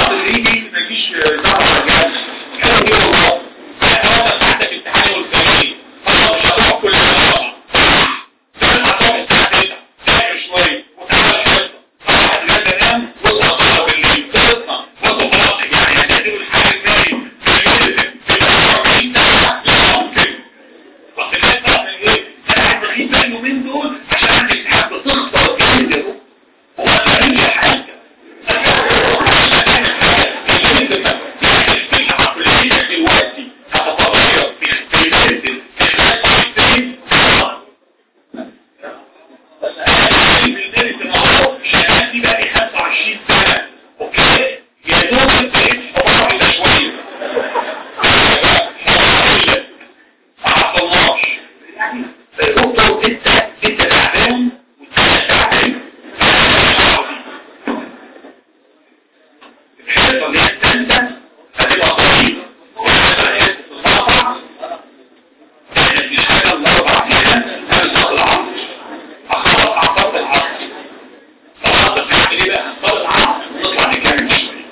خلاص اللي يجي مفيش دعوه بالجهاز كده دي والله انا تحت في الامتحان والكلام خلاص مش هروح كل مره تسمع تروح الساعه 9 تلاقي شويه وتعالى الحصه صباح الغدا نام واصحى صلاه بالليل خلصنا برضه خلاص يعني هتقدر الحاجه الثاني في 40 ساعه لا ممكن واخد بالك بقى من ايه؟ انا قاعد بغيب بقى اليومين دول عشان عندي امتحان بتخسر جدا هو انا ليا حاجه دلوقتي هتتغير في اختلاف دي بقى لي 25 سنة اوكي يا دوب بقيت صباحي ده شوية ما حصلناش دكتور انت انت تعبان وانت تعبان الحصة اللي هي الثالثة هتبقى طويلة والحصة اللي هي الرابعة كانت الحاجة الأربع فيها هل صلاة العصر أخلص عصر العصر صلاة العصر ايه بقى؟ صلاة العصر نطلع نكمل شوية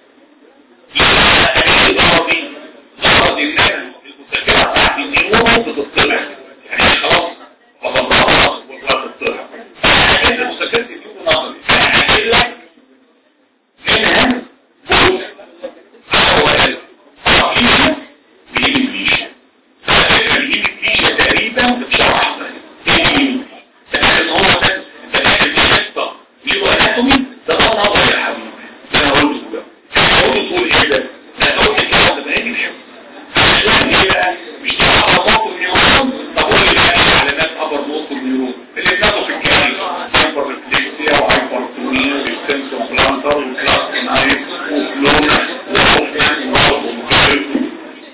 يبقى أنا ضربي ضربي من المذكرة بتاعتي النيورو بتطلع يعني خلاص بضربها وتطلع تطلع أنا كده مذكرة النيورو نظري أنا هجيب لك منها جزء أول رقيقة بيجيب الفيشة على فكرة بيجيب الفيشة تقريبا في شهر واحدة بيجيب تخيل ان هو ده انت فاكر دي حصة نيو اناتومي ده ده نظري يا حبيبي ده انا هقول له ده هقول له تقول ايه ده ده تقول لي كده ده هيجي الحصة مش ايه بقى مش دي ابر موت النيورون طب قول لي بقى علامات ابر موت النيورون اللي بناخده في الكلام هايبر ريفلكسيا وهايبر تونيا والسنس وبلانتر وكلاس نايف وفلونا وحوفمان ومكرر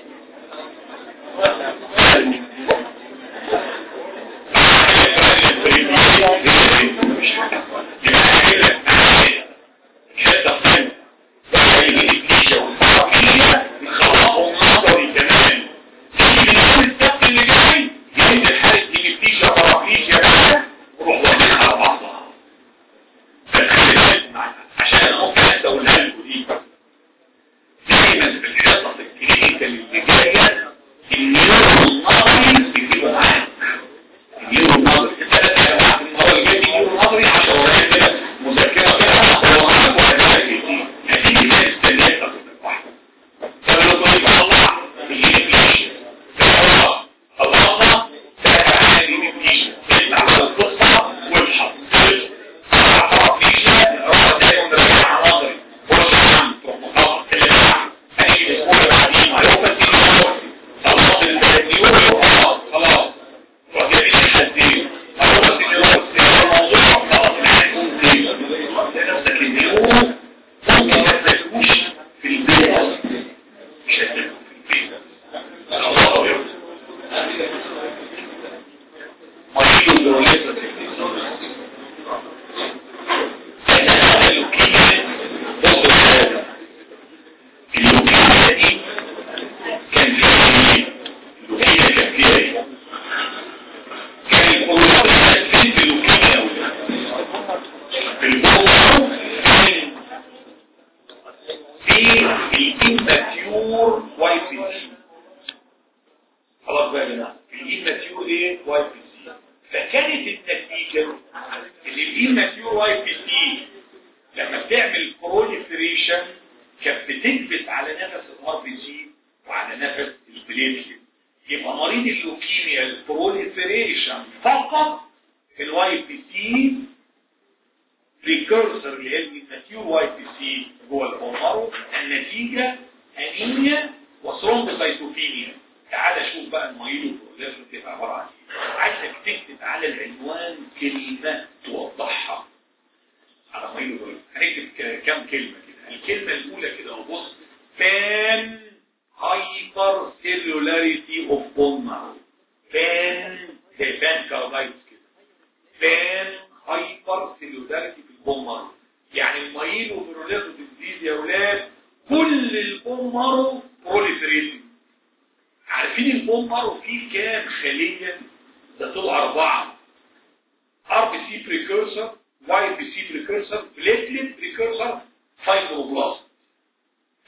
عشان ممكن اسويها لكم دي دايما في الحصص الكلينيكال اللي جايه النيورو النظري بيجيبوا معاك النيورو النظري الثلاث انواع المره اللي جايه النيورو النظري 10 ورقات كده مذكره كده هو معاك واحد واحد كتير هتيجي ناس تانية واحده فلو كنت بطلع يجيب ليش الله الله ثلاث حاجات يجيب ليش اسمع على القصه وابحث تعرف ليش روح تاني ونرجع نظري ورش عام تروح مطلع تلاتة هنيجي الاسبوع اللي بعديه هيوقف تيجي خلاص النيورو خلاص خلاص وجاي الحدين هيوقف تيجي الموضوع خلاص الحدين دي نفسك النيورو ممكن ما تلاقوش في البيت اصلا مش هتلاقوه في البيت الله ابيض مريض بوليسة اللوكيميا دي كان فيها ايه؟ اللوكيميا كان فيها ايه؟ كان الكورونا فين في اللوكيميا في البوكو في الاماتيور واي بي سي خلاص بقى يا جماعه الاماتيور ايه واي بي سي فكانت النتيجه اللي الاماتيور واي بي سي لما بتعمل بروليفريشن كانت بتكبس على نفس الار بي سي وعلى نفس البليتلت يبقى مريض اللوكيميا البروليفريشن فقط في الواي بي سي بريكورسر اللي هي الماتيور واي بي سي جوه البومارو النتيجه انيميا وثرومبوسايتوبينيا تعال شوف بقى المايلو لازم تبقى عباره عن ايه عايزك تكتب على العنوان كلمه توضحها على مايلو دول هنكتب ك- كام كلمه كده الكلمه الاولى كده اهو بص بان هايبر سيلولاريتي اوف بون مارو بان زي بان كاربايتس كده بان هايبر سيلولاريتي في البون مارو يعني المايلو بروليتو ديزيز يا ولاد كل البون مارو بروليفريتنج عارفين البون مارو فيه كام خليه ده طلع اربعه ار بي سي بريكورسر واي بي سي بريكورسر بليتلت بريكورسر فايبروبلاست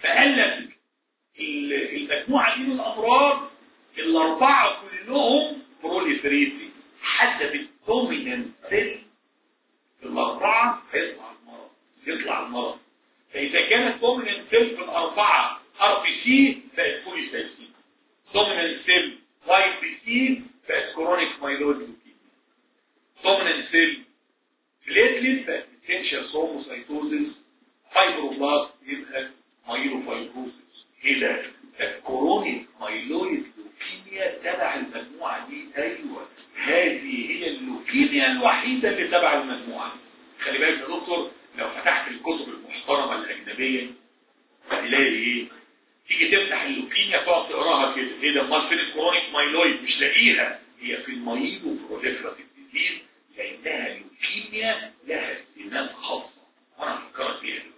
فقال لك المجموعة دي من الأمراض الأربعة كلهم بروليفريتي حسب الدومينانت سيل في الأربعة هيطلع المرض يطلع المرض فإذا كانت دومينانت سيل في الأربعة ار بي سي بقت بوليسايسين دومينانت سيل واي بي سي بقت كرونيك مايلود لوكيميا دومينانت سيل بليتلت بقت اسينشال سوموسايتوزيس فايبروبلاست يبقى مايلوفايبروسيس ايه ده؟ الكرونيك مايلويد لوكيميا تبع المجموعة دي ايوه هذه هي اللوكيميا الوحيدة اللي تبع المجموعة دي خلي بالك يا دكتور لو فتحت الكتب المحترمة الأجنبية هتلاقي ايه؟ تيجي تفتح اللوكيميا تقعد تقراها كده ايه ده امال فين الكرونيك مايلويد مش لاقيها هي في المايلو بروليفراتيف ديزيز لانها لوكيميا لها سمات خاصة وانا فكرت فيها دلوقتي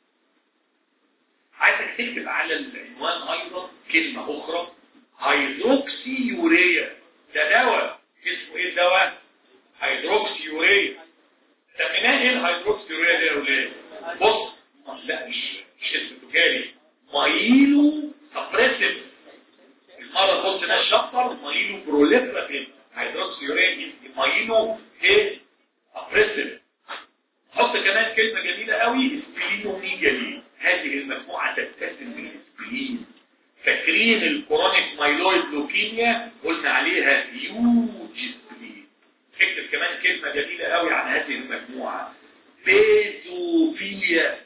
عايزك تكتب على العنوان ايضا كلمة اخرى هيدروكسي يوريا ده دواء اسمه ايه الدواء هيدروكسي يوريا سميناه ايه الهيدروكسي يوريا ده يا ولاد بص لا مش مش اسم تجاري مايلو سبريسيف المرة بص ده الشفر مايلو بروليفراتيف هيدروكسي يوريا مايلو ايه سبريسيف حط كمان كلمة جميلة قوي اسبلينوميجالي هذه المجموعة تتسم بالاسبلين فاكرين الكرونيك مايلويد لوكيميا قلنا عليها هيوج سبلين اكتب كمان كلمة جميلة قوي عن هذه المجموعة بيزوفيليا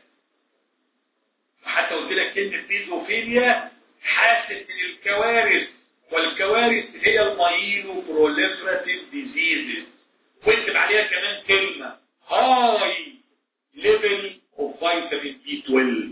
وحتى قلت لك كلمة بيزوفيليا حاسة من الكوارث والكوارث هي المايلو بروليفراتيف ديزيزز واكتب عليها كمان كلمة هاي ليفل اوف فيتامين بي 12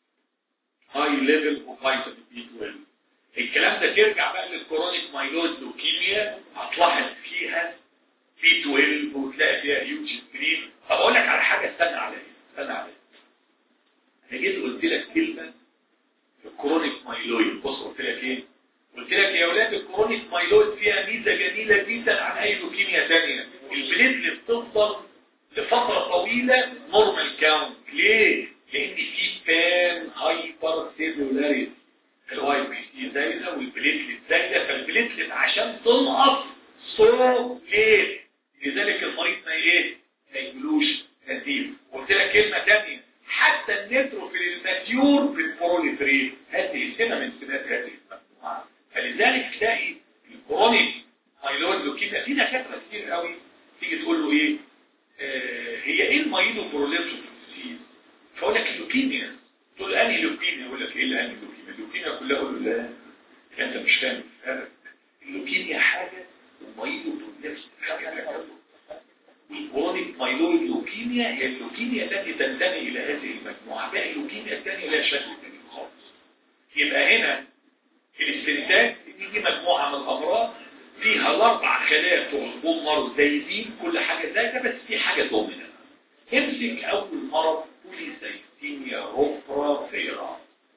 هاي ليفل اوف فيتامين بي 12 الكلام ده ترجع بقى للكرونيك مايلود لوكيميا هتلاحظ فيها بي 12 وتلاقي فيها هيوج سكرين طب اقول لك على حاجه استنى عليا استنى عليا انا جيت قلت لك كلمه الكرونيك مايلويد بص قلت لك ايه قلت لك يا اولاد الكرونيك مايلويد فيها ميزه جميله جدا عن اي لوكيميا ثانيه البليتلت بتفضل لفتره طويله نورمال كاونت ليه لان في بان هايبر سيلولاريتي الواي بي سي زايده والبليتلت زايده فالبليتلت عشان تنقص سو ليه لذلك المريض ما ايه ما يجلوش نزيف قلت لك كلمه ثانيه حتى النيتروفيل الماتيور في البروليفرين هذه سمه من سمات هذه المجموعه فلذلك تلاقي الكرونيك مايلويد لوكيميا في دكاتره كتير قوي تيجي تقول له ايه آه هي ايه المايلو بروليفرين ديزيز فاقول لك اللوكيميا تقول له انهي لوكيميا يقول لك ايه اللي انهي لوكيميا اللوكيميا كلها اقول له لا انت مش فاهم الفرق اللوكيميا حاجه والمايلو بروليفرين حاجه والكرونيك مايلويد لوكيميا هي اللوكيميا التي تنتمي الى هذه المجموعه باقي اللوكيميا الثانيه لها شكل ثاني خالص يبقى هنا الاستنتاج ان دي مجموعه من الامراض فيها الاربع خلايا بتوع البون مرض زايدين كل حاجه زايده بس في حاجه دومينانت امسك اول مرض بوليسايستيميا روفرا فيرا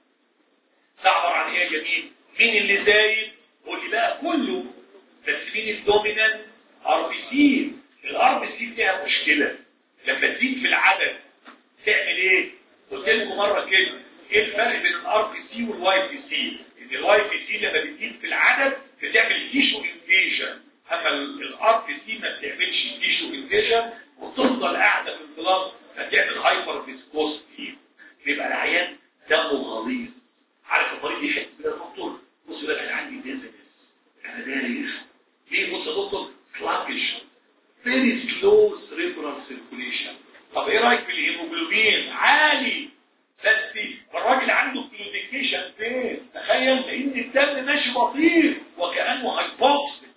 تعبر عن ايه يا جميل مين اللي زايد قول لي بقى كله بس مين الدومينانت ار بي سي الار بي سي فيها مشكله لما تزيد في العدد تعمل ايه قلت لكم مره كده ايه الفرق بين الار بي سي والواي بي سي ان الواي بي سي لما بتزيد في العدد بتعمل تيشو انفيجن اما الار بي سي ما بتعملش تيشو انفيجن وتفضل قاعده في البلاد فتعمل هايبر فيسكوستي بيبقى العيان دمه غليظ عارف المريض يحس كده يا دكتور بص بقى انا عندي ديزنس انا دايخ ليه بص يا دكتور سلابش very slow cerebral circulation طب ايه رايك في الهيموجلوبين عالي بس الراجل عنده كلوديكيشن فين تخيل ان الدم ماشي بطيء وكانه هايبوكسيك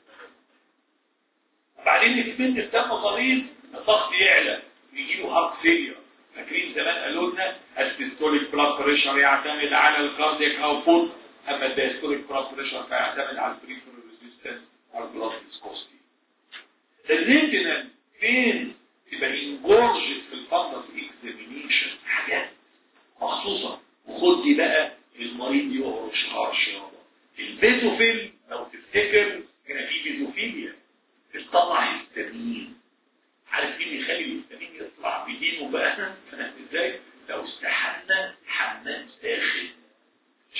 وبعدين يكمن الدم غليظ الضغط يعلى يجي له هارت فيلير فاكرين زمان قالوا لنا السيستوليك بلاد بريشر يعتمد على الكاردياك اوتبوت اما الدايستوليك بلاد بريشر فيعتمد على البريفرال ريزيستنس على البلاد فيسكوستي الريتينال فين تبقى انجورجت في الفندس اكزامينيشن حاجات مخصوصة وخد دي بقى المريض يهرش هرش يابا البيزوفيل لو تفتكر هنا في بيزوفيليا بتطلع هستامين عارف ايه اللي يخلي الهستامين يطلع بدينه بقى فاهم ازاي لو استحمى حمام ساخن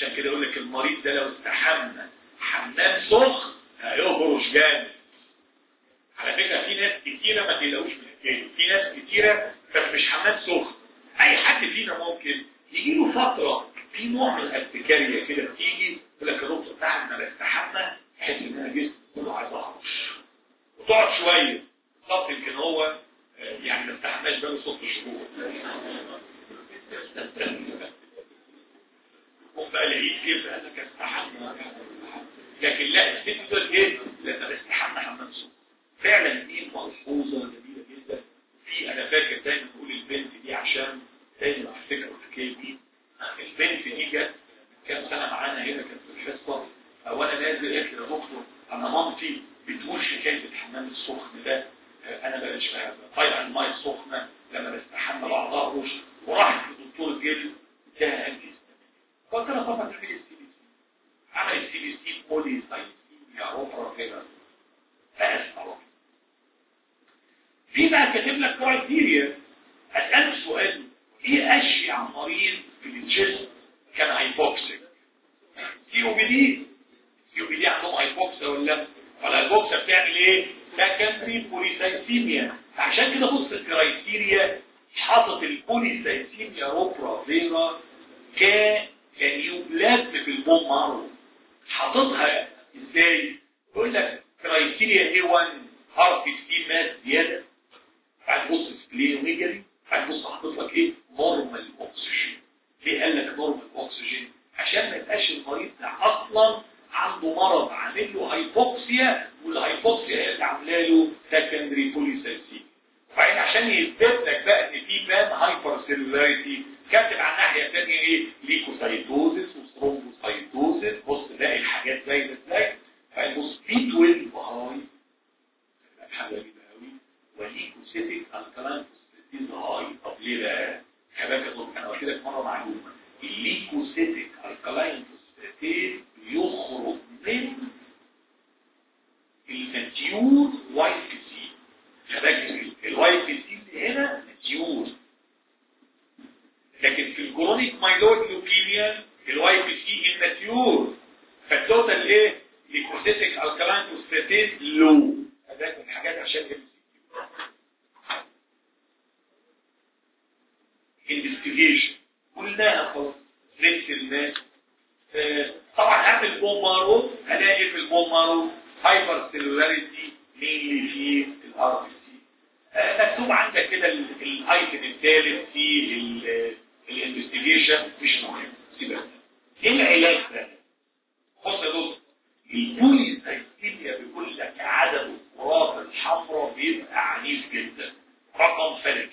عشان كده يقول لك المريض ده لو استحمى حمام سخن هيهرش جامد على فكره في ناس كتيره ما تقلقوش من الحكايه في ناس كتيره بس مش حمام سخن اي حد فينا ممكن يجي له فتره في نوع من الارتكاريه كده بتيجي يقول لك يا دكتور بعد ما بستحمى احس ان انا جسمي كله عايز اهرش وتقعد شويه بالظبط يمكن هو يعني ما استحماش بقاله ست شهور قوم بقى لقيت كيف انا كان استحمى لكن لا الست دول ايه لما بستحمى حمام سخن فعلا دي ملحوظه جميله جدا في انا فاكر دايما بقول البنت دي عشان دايما افتكر الحكايه دي البنت دي جت كام سنه معانا هنا كانت في الحصه او انا نازل قالت لي يا دكتور انا مامتي بتقول حكايه الحمام السخن ده انا بلاش طالع الميه السخنه لما بستحمى بعض اهرش وراحت لدكتور جلد اداها انتي قلت لها طبعا تعملي السي بي سي عملت السي بي سي بولي سايتين يا روح كده فاسمع في بقى كاتب لك كرايتيريا اسالك سؤال ايه اشيع مريض في الجسم كان هايبوكسيك سي او بي دي سي او بي دي عندهم هايبوكسيا ولا لا ولا البوكسه بتعمل ايه سكندري بوليسايسيميا عشان كده بص الكرايتيريا حاطط البوليسايسيميا روبرا فيرا كنيوبلازم في البون مارو حاططها ازاي يقول لك كرايتيريا اي 1 هارت سي ماس زياده بعد بص سبلينوميجالي بعد بص حاطط لك ايه نورمال اوكسجين ليه قال لك نورمال اوكسجين عشان ما يبقاش المريض ده اصلا عنده مرض عامل له هايبوكسيا والهايبوكسيا هي اللي عامله له سكندري بوليسايسيميا وبعدين عشان يثبت لك بقى ان في بان هايبر سيلولاريتي كاتب على الناحيه الثانيه ايه ليكوسايتوزيس وسترومبوسايتوزيس بص تلاقي الحاجات زي ازاي فبص في 12 هاي حاجه جميله قوي وليكوسيتيك الكالين فوسفاتيز هاي طب ليه بقى؟ خلي بالك انا قلت لك مره معلومه الليكوسيتيك الكالين فوسفاتيز يخرج من الماتيور واي بي سي خلي الواي بي سي اللي هنا ماتيور لكن في الكرونيك مايلود لوكيميا الواي بي سي الماتيور فالتوتال ايه ليكوسيتيك الكالين فوسفاتيز لو ده من الحاجات عشان انفستيجيشن قلناها خلاص لبس الناس آه طبعا اعمل بون مارو هلاقي في البون مارو هايبر سيلولاريتي مين في الار بي سي مكتوب عندك كده الايتم الثالث في الانفستيجيشن مش مهم سيبك ايه العلاج ده؟ بص يا دكتور البوليسايتيميا بيقول لك عدد الكرات الحمراء بيبقى عنيف جدا رقم فلكي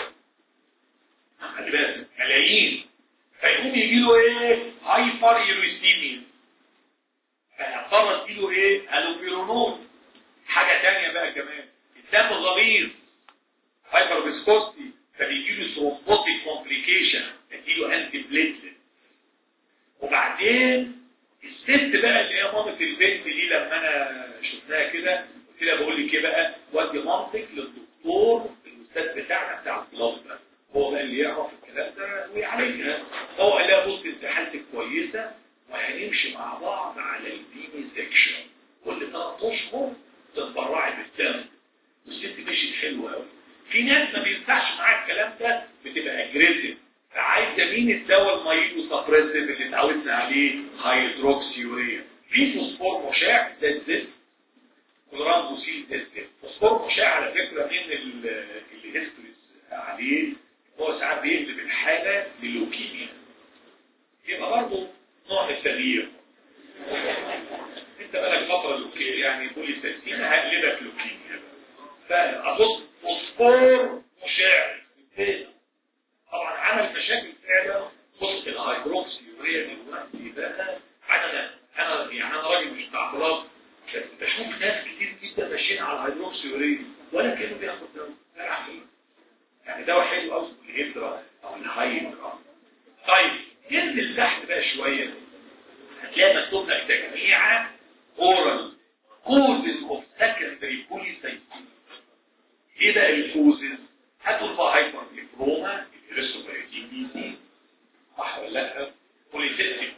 خلي بالك ملايين فيقوم يجي له ايه هايبر يوريستيميا فيضطر تجي له ايه الوبيرونول حاجه ثانيه بقى كمان الدم غليظ هايبر فيسكوستي فبيجي له ثرومبوتيك كومبليكيشن تجي له انتي بليتلت وبعدين الست بقى اللي هي مامة البنت دي لما انا شفناها كده قلت لها بقول لك ايه بقى ودي مامتك للدكتور الاستاذ بتاعنا بتاع البلاط ده هو بقى اللي يعرف الكلام ده ويعالجها هو قال لها بص انت حالتك كويسه وهنمشي مع بعض على البيني سيكشن كل ثلاث اشهر تتبرعي بالدم والست مشيت حلوه قوي في ناس ما بينفعش معاها الكلام ده بتبقى اجريسيف فعايزه مين الدواء المايلو سبريسيف اللي اتعودنا عليه هيدروكسيوريا في فوسفور مشع ده الزفت كلورامبوسيل ده الزفت فوسفور مشع على فكره من الهيستوريز عليه هو ساعات بيقلب الحاله للوكيميا يبقى برضه نوع من التغيير انت بقالك فتره لوكيميا يعني بوليسايسين هقلبك لوكيميا فاظن فوسفور مشع طبعا عمل مشاكل فعلا بص الهيدروكسيوريا دلوقتي بقى انا انا يعني انا راجل مش بتاع بلاط بس بشوف ناس كتير جدا ماشيين على الهيدروكسيوريا ولا كانوا بياخد دواء يعني دواء حلو قوي الهيدرا او الهايدرا طيب ننزل تحت بقى شويه هتلاقي مكتوب لك تجميعه اورال كوزز اوف سكندري بوليسايتين ايه بقى الكوزز هتقول بقى هايبر نيفروما الريسوبريتين دي سي صح ولا لا بوليسيستيك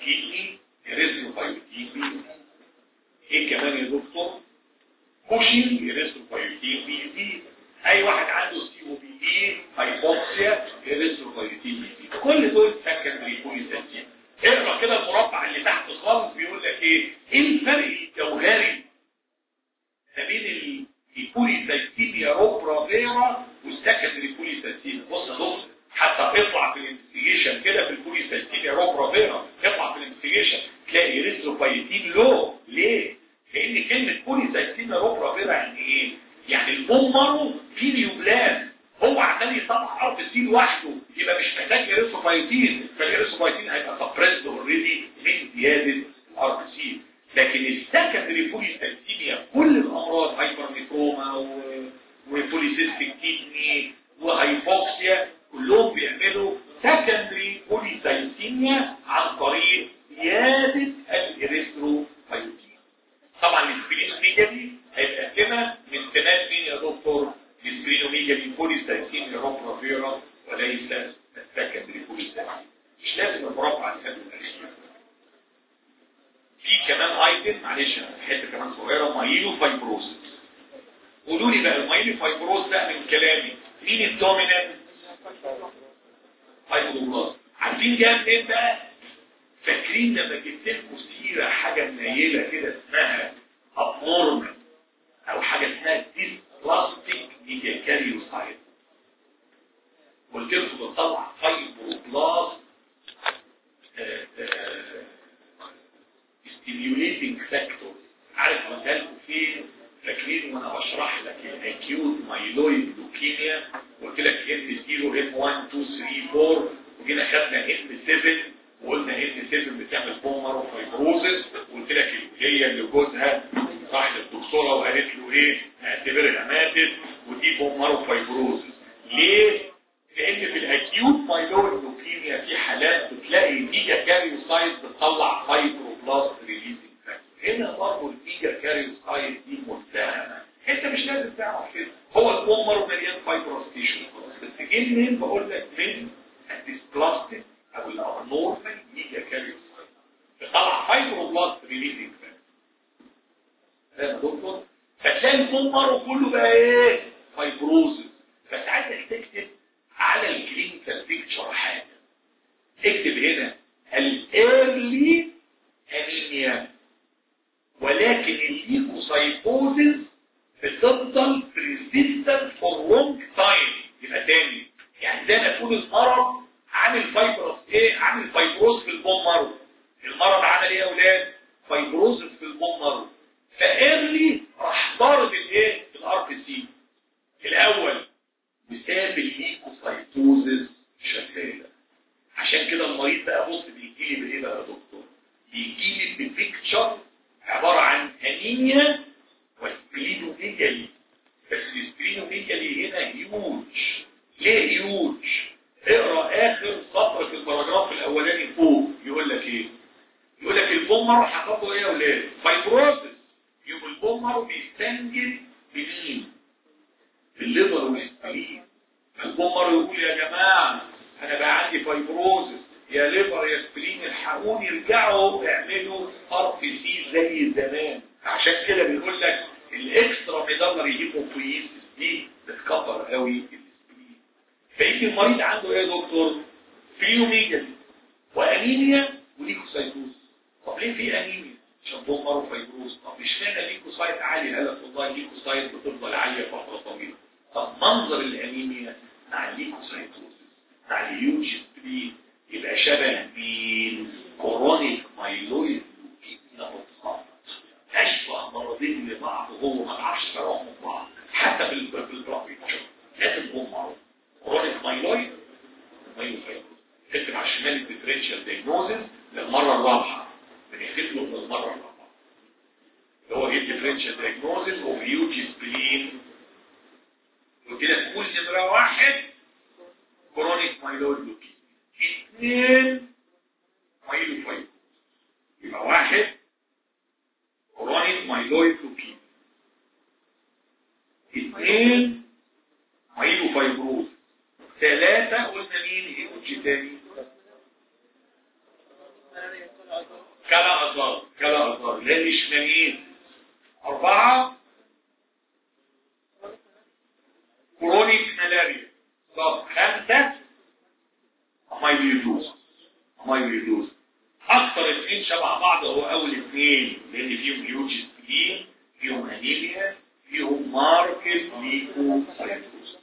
كيدني اريثروبايوتين بي ايه كمان يا دكتور كوشن اريثروبايوتين بي بي اي واحد عنده سي او بي اي هايبوكسيا اريثروبايوتين بي بي كل دول سكندري بوليسايتين اقرا كده المربع اللي تحت خالص بيقول لك ايه ايه الفرق الجوهري ما بين البوليسايتيميا روبرا فيرا والسكندري بوليسايتيميا بص يا دكتور حتى اطلع في الانفستيجيشن كده في البوليسايتيميا روبرا فيرا اطلع في الانفستيجيشن تلاقي اريثروبايوتين لو ليه؟ لان كلمه بوليسايتيميا روبرا فيرا يعني ايه؟ يعني البومر في نيوبلاز هو عمال يطلع ارض سي لوحده يبقى مش محتاج اريثروبايوتين فالاريثروبايوتين هيبقى سبريسد اوريدي من زياده الار سي لكن السكندري بوليسايتيميا كل الامراض هايبرميكروما وبوليسيستيك كيدني وهايبوكسيا كلهم بيعملوا سكندري بوليسايتيميا عن طريق زياده الاريثروبايوتين طبعا السبلينوميجالي هيبقى كده من سمات مين يا دكتور السبلينوميجالي بوليسايتيميا روبرا فيرا وليس السكندري بوليسايتيميا مش لازم المربع الكامل الاخير في كمان ايتم معلش حته كمان صغيره مايلو فايبروسيس قولوا لي بقى المايلو فايبروس ده من كلامي مين الدومينانت فايبروبلاست عارفين جايه منين بقى فاكرين لما جبت لكم سيره حاجه منيله كده اسمها ابنورمال او حاجه اسمها ديسبلاستيك ميجاكاريوسايت قلت لكم بتطلع فايبروبلاست stimulating factors عارف قلت لكم فين فاكرين وانا بشرح لك الاكيوت مايلويد لوكيميا قلت لك ام 0 ام 1 2 3 4 وجينا خدنا ام 7 وقلنا ام 7 بتعمل بومر وفايبروزس وقلت لك الوجيه اللي جوزها راح للدكتوره وقالت له ايه اعتبرها ماتت ودي بومر وفايبروزس ليه؟ لان في الاكيوت مايلويد لوكيميا في حالات بتلاقي ميجا كاريوسايت بتطلع فايبروبلاست ريليزنج هنا برضه الميجا كاريوسايت دي متهمه انت مش لازم تعرف كده هو البومر مليان فايبروستيشن بس جه منين بقول لك من الديسبلاستيك او الابنورمال ميجا كاريوسايت بتطلع فايبروبلاست ريليزنج فاهم يا دكتور فتلاقي البومر كله بقى ايه فايبروزس بس عايزك تكتب على الكلينيكال بيكتشر حاجه اكتب هنا الايرلي انيميا ولكن الليكوسايتوزز بتفضل بريزيستنت فور لونج تايم يبقى تاني يعني زي ما تقول المرض عامل فايبروس ايه عامل فايبروز في البون مارو المرض عمل ايه يا اولاد فايبروز في البون مارو فايرلي راح ضارب الايه الار بي سي الاول بسبب الليكوسايتوزز شغاله عشان كده المريض بقى بص بيجي لي بايه بقى يا دكتور بيجي لي ببيكتشر عباره عن انيميا وسبلينوميجالي بس السبلينوميجالي هنا هيوج ليه هيوج اقرا اخر سطر في الباراجراف الاولاني فوق يقول لك ايه يقول لك البومر حصل له ايه يا اولاد فايبروزس يبقى البومر بيستنجد بمين بالليفر والسبلين البومر يقول يا جماعه انا بقى عندي فايبروزس يا ليفر يا سبلين الحقوني ارجعوا اعملوا ار بي سي زي زمان عشان كده بيقول لك الاكسترا ميدالري هيموفييسيس دي بتكبر قوي السبلين فيجي المريض عنده ايه يا دكتور فيوميجالي وانيميا وليكوسايتوز طب ليه في انيميا عشان بومر وفايبروز طب مش معنى ليكوسايت عالي قال لك والله الليكوسايت بتفضل عاليه فتره طويله طب منظر الانيميا مع الليكوسايتوز مع الهيوج سبلين يبقى شبه مين كورونيك مايلويد لوكيميا مطلق اشبه مرضين لبعض وهو ما تعرفش تراهم من بعض حتى في البرافيتشر لازم هم معروف كورونيك مايلويد مايلويد اكتب على الشمال الديفرنشال دايجنوزز للمره الرابعه بنكتب له من المره الرابعه اللي هو ايه الديفرنشال دايجنوزز اوف هيوج سبلين قلت لك كل نمره واحد كورونيك مايلويد لوكيميا اثنين مايلو فايبروز يبقى واحد كورونيك مايلويد لوكيميا اثنين مايلو فايبروز ثلاثة قلنا مين هيموجي تاني ده الاشمامين أربعة كرونيك ملاريا طب خمسة اميليدوز اميليدوز اكتر اثنين شبه بعض هو اول اثنين لان فيهم هيوج سبلين فيهم انيميا فيهم ماركت ليكوسايتوز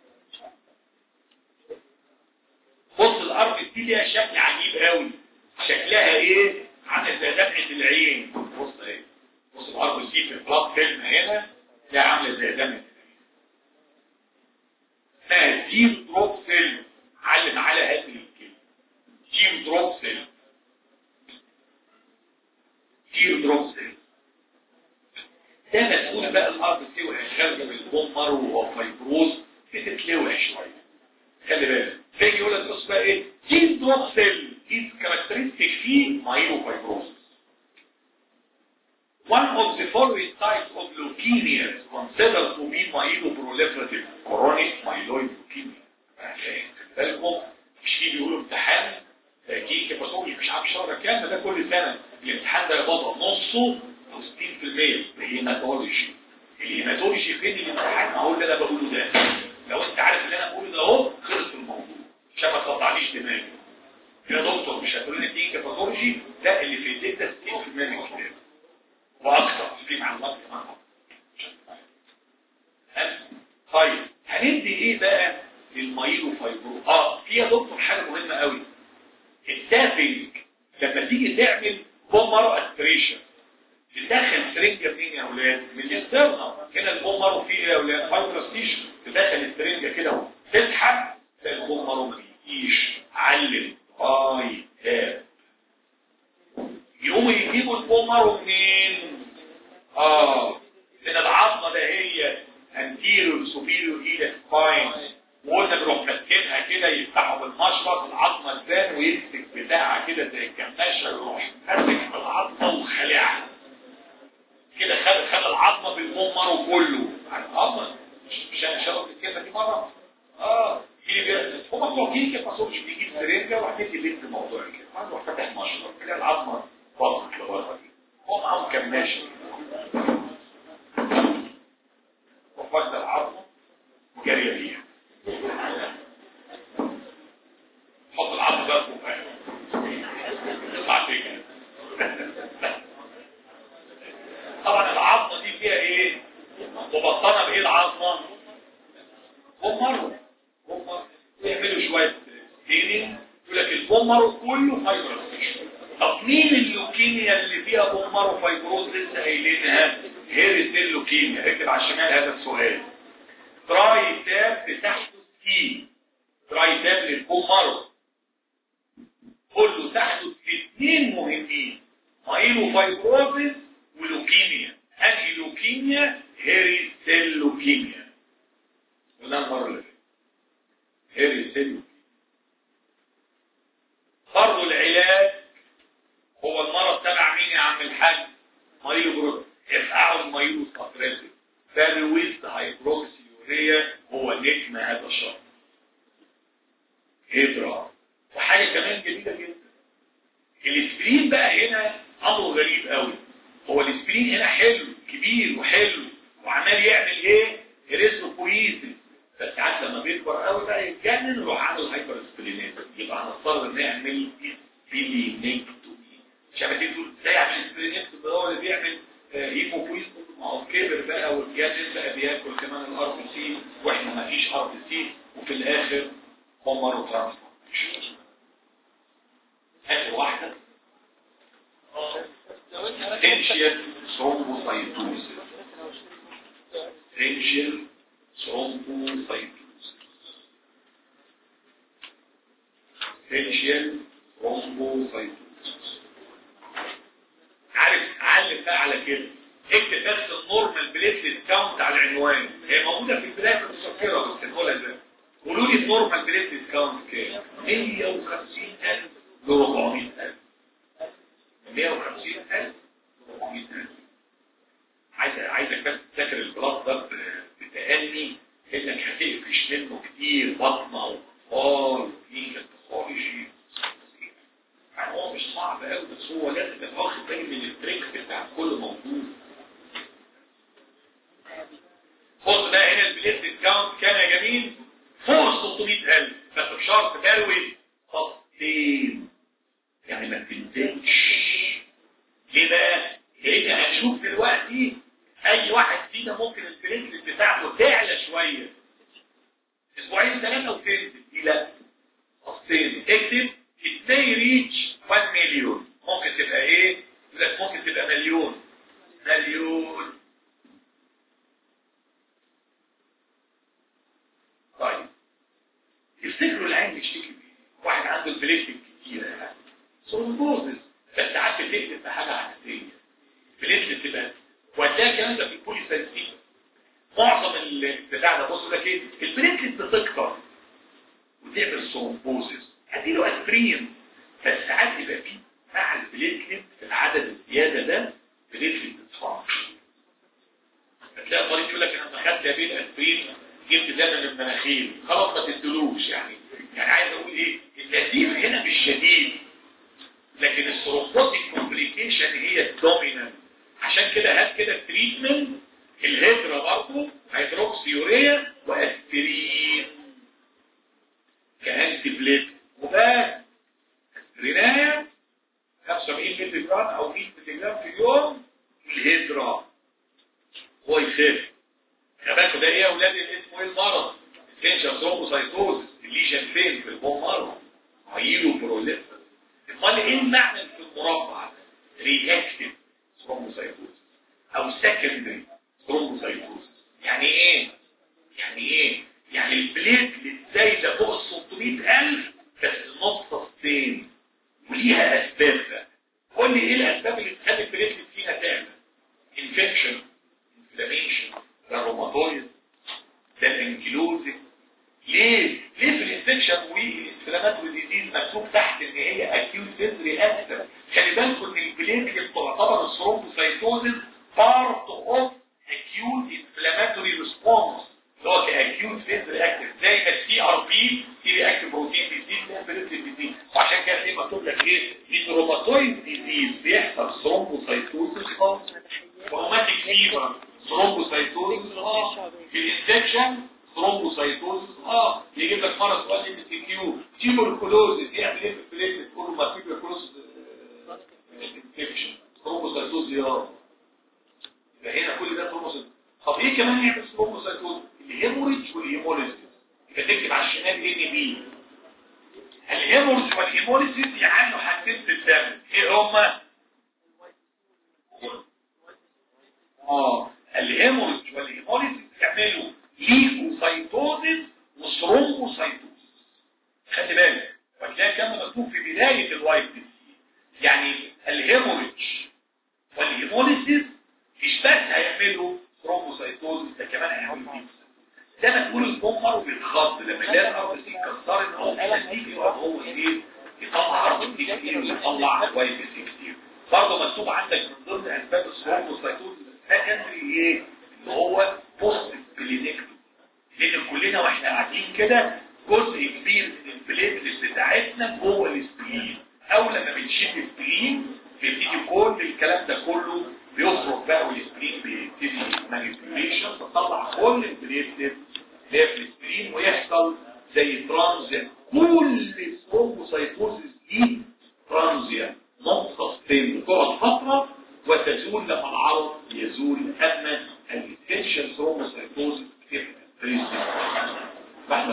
بص الارض دي ليها شكل عجيب قوي شكلها ايه عامل زي دمعه العين بص اهي بص الارض دي في البلاط فيلم هنا ده عامله زي دمعه اسمها ديب دروب سيل علم على هذه الكلمه ديب دروب سيل ديب دروب سيل ده مسؤول بقى الارض دي وهي خارجه من البومر وفايبروز بتتلوع شويه خلي بالك فيجي يقول لك بص بقى ايه ديب دروب سيل دي كاركترستيك فيه مايلوفايبروز One of the following types of leukemia is considered to be myeloproliferative chronic myeloid leukemia. بالكم مش في بيقولوا امتحان تأكيد كباسولي مش عارف شهر كام ده كل سنة الامتحان ده يا بابا نصه 60% الهيماتولوجي الهيماتولوجي فين الامتحان اهو اللي انا بقوله ده لو انت عارف اللي انا بقوله ده اهو خلص الموضوع عشان ما تقطعنيش دماغي يا دكتور مش هتقول لي دي كباسولوجي لا اللي في ايديك ده 60% من الكتاب واكثر في معلومات كمان طيب هندي ايه بقى للمايلو فايبرو اه في يا دكتور حاجه مهمه قوي التابنج لما تيجي تعمل بومر استريشن تدخل سرنجه منين يا اولاد من الاسترنم هنا البومر فيه يا اولاد فايبرس تيشو تدخل السرنجه كده تسحب البومر ما يجيش علم اي تاب يقوموا يجيبوا البومر منين اه من العظمه ده هي انتيريور سوبيريور ايد سباين وقلنا بنروح ماسكينها كده يفتحوا بالمشرط العظمه تبان ويمسك بتاعها كده زي الكماشه يروح ماسك بالعظمه وخلعها كده خد خد العظمه بالممر كله العظمه مش مش هقول الكلمه دي مره اه هما بتوع كيكه ما صوتش بيجيب سرنجه وهتدي بنت موضوع كده يروح فاتح مشرط تلاقي العظمه فاضت لبره دي هو معاهم كماشه وفضل العظمه وجاريه بيها حط العظم ده فوق يطلع فين طبعا العظمه دي فيها ايه مبطنه بايه العظمه بومر بومر يعملوا شويه ستيننج يقول لك البومر كله فايبروز طب مين اللوكيميا اللي فيها بومر وفايبروز لسه قايلينها هيرس اللوكيميا اكتب على الشمال هذا السؤال تراي تاب تحته سكي تراي تاب للبومر كله تحته اثنين مهمين مايلو فايبروزس ولوكيميا انهي لوكيميا هيري سيل لوكيميا وده المره اللي فاتت هيري سيل برضه العلاج هو المرض تبع مين يا عم الحاج مايلو بروز افقعوا المايلو ساتريتيف فالويست هايبروكسيوريا هو نجم هذا الشهر هيدرا وحاجه كمان جديده جدا الاسبرين بقى هنا امره غريب قوي هو الاسبرين هنا حلو كبير وحلو وعمال يعمل ايه اريثروبويزيس بس ساعات لما بيكبر قوي بقى يتجنن يروح عامل هايبر اسبرينات يبقى هنضطر نعمل سبلينكتومي مش عارف تقول ازاي عشان السبلينكتومي هو اللي بيعمل هيموبويز ما هو كبر بقى واتجنن بقى بياكل كمان الار بي سي واحنا ما فيش ار بي سي وفي الاخر هومر وترانسبورتيشن اخر واحده essential thrombocytosis essential thrombocytosis essential thrombocytosis عارف علم بقى على كده اكتب بس النورمال بليتلت كاونت على العنوان هي موجوده في البدايه متذكره بس نقولها ازاي قولوا لي النورمال بليتلت كاونت كام 150000 ل 400000 150000 400,000 عايز عايزك بس تذاكر البلاط ده بتأني انك هتقفش منه كتير بطنه واطفال وكلينيكال باثولوجي يعني هو مش مش صعب قوي بس هو لازم تبقى واخد بالي من التريكس بتاع كل موضوع بص بقى هنا البليت ديسكاونت كام يا جميل فوق 600000 بس بشرط تروي خطين يعني ما تنزلش ليه بقى؟ لان هنشوف دلوقتي اي واحد فينا ممكن البليت بتاعته تعلى شويه اسبوعين ثلاثه وتنزل دي لا خطين اكتب ازاي ريتش 1 مليون ممكن تبقى ايه؟ لا ممكن تبقى مليون مليون طيب تفتكروا العين بيشتكي بيه واحد عنده البليتك كتير يعني سوربوزس بس ساعات بتكتب في حاجه عكسيه بليتك تبقى وهتلاقي الكلام ده في البوليسايتين معظم البتاع ده بص لك ايه البليتك بتكتر وتعمل سوربوزس هديله اسبرين بس ساعات يبقى فيه مع البليتلت في العدد الزياده ده بليتلت ديسفانكشن هتلاقي طريق يقول لك انا لما خدت يا بيه اسبرين جبت دم من المناخير خلاص ما تدلوش يعني يعني عايز اقول ايه النزيف هنا مش شديد لكن الثرومبوتيك كومبليكيشن هي الدومينانت عشان كده هات كده التريتمنت الهيدرا برضه هيدروكسيوريا واسبرين كانتي بليت وبس رناية 75 مللي جرام او 100 مللي جرام في اليوم الهيدرا هو يخف خباكوا ده ايه يا اولاد اسمه ايه المرض التنشن ثرومبوسايتوزس الليجن فين في البون مارو هيلو بروليف امال ايه المعنى في المربع رياكتيف ثرومبوسايتوزس او سكندري ثرومبوسايتوزس يعني ايه يعني ايه يعني البليت الزايده فوق ال 600000 بس نقطتين وليها اسباب بقى قول لي ايه الاسباب اللي تخلي البليت فيها تعمل انفكشن انفلاميشن ده الروماتويد ده الانكيلوزي ليه ليه في الانفكشن والانفلاماتوري ديزيز مكتوب تحت ان هي اكيوت فيزري اكتر خلي بالكم ان البليتلت تعتبر الثرومبوسايتوزيس بارت اوف اكيوت انفلاماتوري ريسبونس اللي هو كاكيوت فيزري اكتر زي ما السي ار بي سي رياكتيف بروتين ديزيز ده البليتلت ديزيز وعشان كده في مكتوب لك ايه الروماتويد ديزيز بيحصل ثرومبوسايتوزيس روماتيك فيبر ثرومبوسايتوزيس اه في الانفكشن ثرومبوسايتوزيس اه يجيب لك مرض سؤال ام سي كيو تيبركلوزيس يعمل ايه في البليتلت كله ما تيبركلوز انفكشن ثرومبوسايتوزيس اه يبقى هنا كل ده ثرومبوسايتوزيس طب ايه كمان يعمل ثرومبوسايتوزيس الهيموريدج والهيموليزيس يبقى تكتب على الشمال ان بي الهيموريدج والهيموليزيس يعملوا حاجتين في الدم ايه هما اه الهيموريدج والهيموليزيس يعملوا ليكوسايتوزيس وثرومبوسايتوزيس خلي بالك وهتلاقي كان مكتوب في بدايه الوايت دي يعني الهيموريدج والهيموليزيس مش بس هيعملوا ثرومبوسايتوزيس ده كمان هيعملوا ليكوسايتوزيس ده ما تقول البومبر بالخط لما يلاقي الارض دي اتكسرت هو بيجي هو ايه يطلع ارض كتير ويطلع وايت دي كتير برضه مكتوب عندك من ضمن اسباب الثرومبوسايتوزيس سكندري ايه اللي هو بوست بلينكتوم لان كلنا واحنا قاعدين كده جزء كبير من البليتلت بتاعتنا جوه السبلين او لما بنشيل السبلين بيبتدي كل الكلام ده كله بيخرج بقى والسبلين بيبتدي مانيبيوليشن تطلع كل البليتلت اللي هي في السبلين ويحصل زي ترانزيت كل الثرومبوسايتوزيس دي ترانزيت نقطتين تقعد فتره وتزول لما العرض يزول اما الاتنشن ثرومبوسايتوزيس كتير